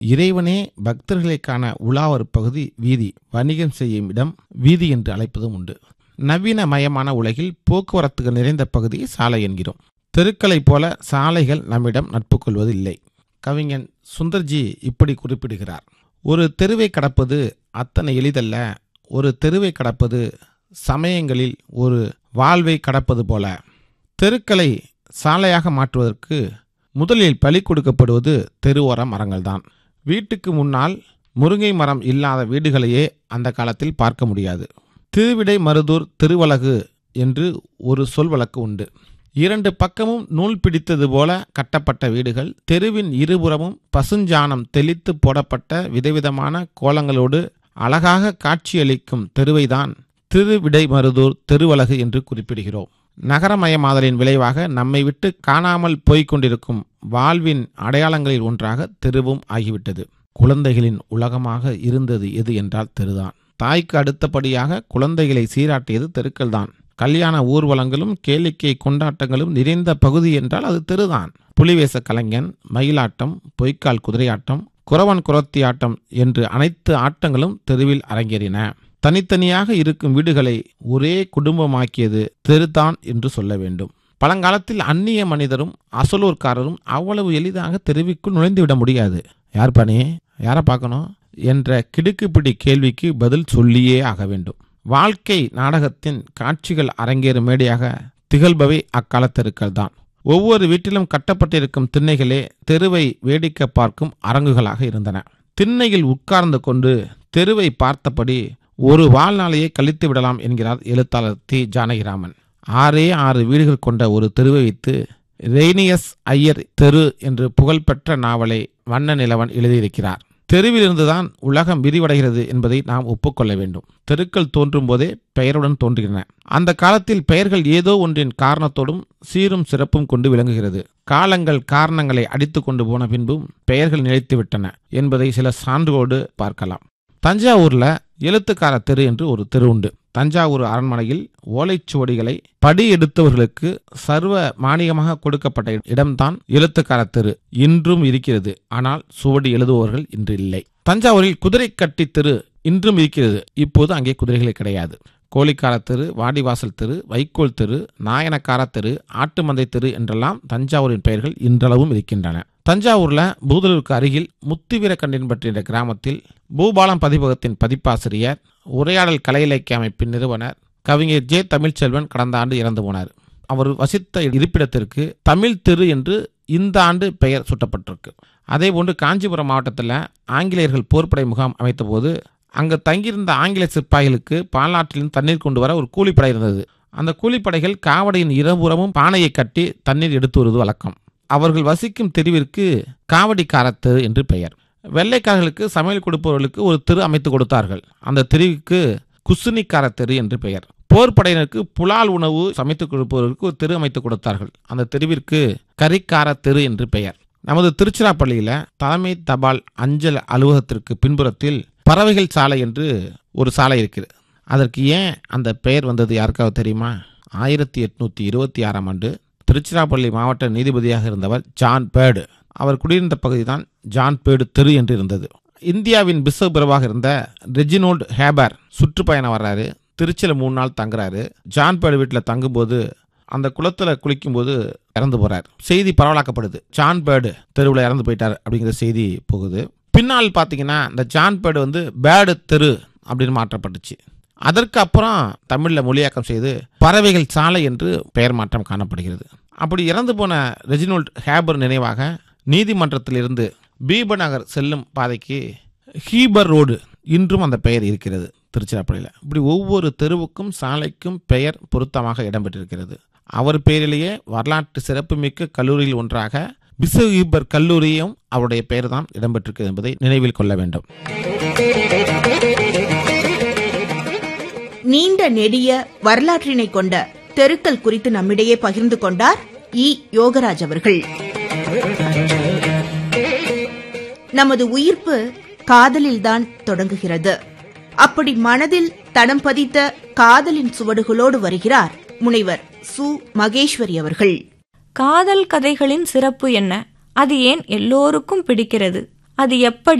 இறைவனே பக்தர்களை காண உலாவர் பகுதி வீதி வணிகம் செய்யும் இடம் வீதி என்று அழைப்பதும் உண்டு நவீன மயமான உலகில் போக்குவரத்துகள் நிறைந்த பகுதியை சாலை என்கிறோம் தெருக்களைப் போல சாலைகள் நம்மிடம் நட்பு கொள்வது இல்லை கவிஞன் சுந்தர்ஜி இப்படி குறிப்பிடுகிறார் ஒரு தெருவை கடப்பது அத்தனை எளிதல்ல ஒரு தெருவை கடப்பது சமயங்களில் ஒரு வாழ்வை கடப்பது போல தெருக்களை சாலையாக மாற்றுவதற்கு முதலில் பலி கொடுக்கப்படுவது தெருவோர மரங்கள்தான் வீட்டுக்கு முன்னால் முருங்கை மரம் இல்லாத வீடுகளையே அந்த காலத்தில் பார்க்க முடியாது திருவிடை மருதூர் திருவலகு என்று ஒரு சொல் வழக்கு உண்டு இரண்டு பக்கமும் நூல் பிடித்தது போல கட்டப்பட்ட வீடுகள் தெருவின் இருபுறமும் பசுஞ்சாணம் தெளித்து போடப்பட்ட விதவிதமான கோலங்களோடு அழகாக காட்சியளிக்கும் தெருவைதான் திருவிடைமருதூர் தெருவலகு என்று குறிப்பிடுகிறோம் நகரமயமாதலின் விளைவாக நம்மை விட்டு காணாமல் போய்க் கொண்டிருக்கும் வாழ்வின் அடையாளங்களில் ஒன்றாக தெருவும் ஆகிவிட்டது குழந்தைகளின் உலகமாக இருந்தது எது என்றால் தெருதான் தாய்க்கு அடுத்தபடியாக குழந்தைகளை சீராட்டியது தெருக்கள்தான் கல்யாண ஊர்வலங்களும் கேளிக்கை கொண்டாட்டங்களும் நிறைந்த பகுதி என்றால் அது தெருதான் புலிவேச கலைஞன் மயிலாட்டம் பொய்க்கால் குதிரையாட்டம் குறவன் குரத்தி ஆட்டம் என்று அனைத்து ஆட்டங்களும் தெருவில் அரங்கேறின தனித்தனியாக இருக்கும் வீடுகளை ஒரே குடும்பமாக்கியது தெருதான் என்று சொல்ல வேண்டும் பழங்காலத்தில் அந்நிய மனிதரும் அசலூர்காரரும் அவ்வளவு எளிதாக தெருவிக்குள் நுழைந்துவிட முடியாது யார் பணி யாரை பார்க்கணும் என்ற கிடுக்குப்பிடி கேள்விக்கு பதில் சொல்லியே ஆக வேண்டும் வாழ்க்கை நாடகத்தின் காட்சிகள் அரங்கேறும் மேடையாக திகழ்பவை அக்காலத்தெருக்கள் தான் ஒவ்வொரு வீட்டிலும் கட்டப்பட்டிருக்கும் திண்ணைகளே தெருவை வேடிக்கை பார்க்கும் அரங்குகளாக இருந்தன திண்ணையில் உட்கார்ந்து கொண்டு தெருவை பார்த்தபடி ஒரு வாழ்நாளையே கழித்து விடலாம் என்கிறார் எழுத்தாளர் தி ஜானகிராமன் ஆறே ஆறு வீடுகள் கொண்ட ஒரு தெருவை வைத்து ரெய்னியஸ் ஐயர் தெரு என்று புகழ்பெற்ற நாவலை வண்ண நிலவன் எழுதியிருக்கிறார் தெருவிலிருந்துதான் உலகம் விரிவடைகிறது என்பதை நாம் ஒப்புக்கொள்ள வேண்டும் தெருக்கள் தோன்றும் போதே பெயருடன் தோன்றுகின்றன அந்த காலத்தில் பெயர்கள் ஏதோ ஒன்றின் காரணத்தோடும் சீரும் சிறப்பும் கொண்டு விளங்குகிறது காலங்கள் காரணங்களை அடித்து கொண்டு போன பின்பும் பெயர்கள் நிலைத்து விட்டன என்பதை சில சான்றோடு பார்க்கலாம் தஞ்சாவூர்ல எழுத்துக்கார தெரு என்று ஒரு தெரு உண்டு தஞ்சாவூர் அரண்மனையில் ஓலைச்சுவடிகளை படி எடுத்தவர்களுக்கு சர்வ மானியமாக கொடுக்கப்பட்ட இடம்தான் எழுத்துக்கார தெரு இன்றும் இருக்கிறது ஆனால் சுவடி எழுதுபவர்கள் இன்று இல்லை தஞ்சாவூரில் குதிரை கட்டி தெரு இன்றும் இருக்கிறது இப்போது அங்கே குதிரைகளே கிடையாது கோழிக்கார தெரு வாடிவாசல் தெரு வைக்கோல் தெரு நாயனக்கார தெரு ஆட்டுமந்தை தெரு என்றெல்லாம் தஞ்சாவூரின் பெயர்கள் இன்றளவும் இருக்கின்றன தஞ்சாவூர்ல பூதலூருக்கு அருகில் முத்துவீரக்கண்டின் பற்றிய கிராமத்தில் பூபாலம் பதிப்பகத்தின் பதிப்பாசிரியர் உரையாடல் கலை இலக்கிய அமைப்பின் நிறுவனர் கவிஞர் ஜே தமிழ்ச்செல்வன் கடந்த ஆண்டு இறந்து போனார் அவர் வசித்த இருப்பிடத்திற்கு தமிழ் தெரு என்று இந்த ஆண்டு பெயர் சூட்டப்பட்டிருக்கு அதே போன்று காஞ்சிபுரம் மாவட்டத்தில் ஆங்கிலேயர்கள் போர்ப்படை முகாம் அமைத்தபோது அங்கு தங்கியிருந்த ஆங்கில சிப்பாய்களுக்கு பாலாற்றிலிருந்து தண்ணீர் கொண்டு வர ஒரு கூலிப்படை இருந்தது அந்த கூலிப்படைகள் காவடியின் இருபுறமும் பானையை கட்டி தண்ணீர் எடுத்து வருவது வழக்கம் அவர்கள் வசிக்கும் தெருவிற்கு காவடிக்கார தெரு என்று பெயர் வெள்ளைக்காரர்களுக்கு சமையல் கொடுப்பவர்களுக்கு ஒரு தெரு அமைத்து கொடுத்தார்கள் அந்த தெருவுக்கு குசுனிக்கார தெரு என்று பெயர் போர் படையினருக்கு புலால் உணவு சமைத்து கொடுப்பவர்களுக்கு ஒரு தெரு அமைத்து கொடுத்தார்கள் அந்த தெருவிற்கு கரிக்கார தெரு என்று பெயர் நமது திருச்சிராப்பள்ளியில தலைமை தபால் அஞ்சல் அலுவலகத்திற்கு பின்புறத்தில் பறவைகள் சாலை என்று ஒரு சாலை இருக்குது அதற்கு ஏன் அந்த பெயர் வந்தது யாருக்காவது தெரியுமா ஆயிரத்தி எட்நூத்தி இருபத்தி ஆறாம் ஆண்டு திருச்சிராப்பள்ளி மாவட்ட நீதிபதியாக இருந்தவர் ஜான் பேர்டு அவர் குடியிருந்த பகுதி தான் ஜான் பேர்டு தெரு என்று இருந்தது இந்தியாவின் பிசப் பிரபாக இருந்த ரெஜினோல்டு ஹேபர் சுற்றுப்பயணம் வர்றாரு திருச்சியில் மூணு நாள் தங்குறாரு ஜான் பேர்டு வீட்டில் தங்கும்போது அந்த குளத்தில் குளிக்கும்போது இறந்து போறார் செய்தி பரவலாக்கப்படுது ஜான் பேர்டு தெருவில் இறந்து போயிட்டார் அப்படிங்கிற செய்தி போகுது பின்னால் பார்த்தீங்கன்னா இந்த ஜான் பேர்டு வந்து பேர்டு தெரு அப்படின்னு மாற்றப்பட்டுச்சு அதற்கு அப்புறம் தமிழில் மொழியாக்கம் செய்து பறவைகள் சாலை என்று பெயர் மாற்றம் காணப்படுகிறது அப்படி இறந்து போன ரெஜினோல்ட் ஹேபர் நினைவாக நீதிமன்றத்திலிருந்து பீபநகர் செல்லும் பாதைக்கு ஹீபர் ரோடு இன்றும் அந்த பெயர் இருக்கிறது திருச்சிராப்பள்ளியில் இப்படி ஒவ்வொரு தெருவுக்கும் சாலைக்கும் பெயர் பொருத்தமாக இடம்பெற்றிருக்கிறது அவர் பெயரிலேயே வரலாற்று சிறப்புமிக்க கல்லூரியில் ஒன்றாக பிசு ஹீபர் கல்லூரியும் அவருடைய பெயர் தான் இடம்பெற்றிருக்கிறது என்பதை நினைவில் கொள்ள வேண்டும் நீண்ட நெடிய வரலாற்றினை கொண்ட தெருக்கள் குறித்து நம்மிடையே பகிர்ந்து கொண்டார் இ யோகராஜ் அவர்கள் நமது உயிர்ப்பு காதலில்தான் தொடங்குகிறது அப்படி மனதில் தடம் பதித்த காதலின் சுவடுகளோடு வருகிறார் முனைவர் சு மகேஸ்வரி அவர்கள் காதல் கதைகளின் சிறப்பு என்ன அது ஏன் எல்லோருக்கும் பிடிக்கிறது அது எப்படி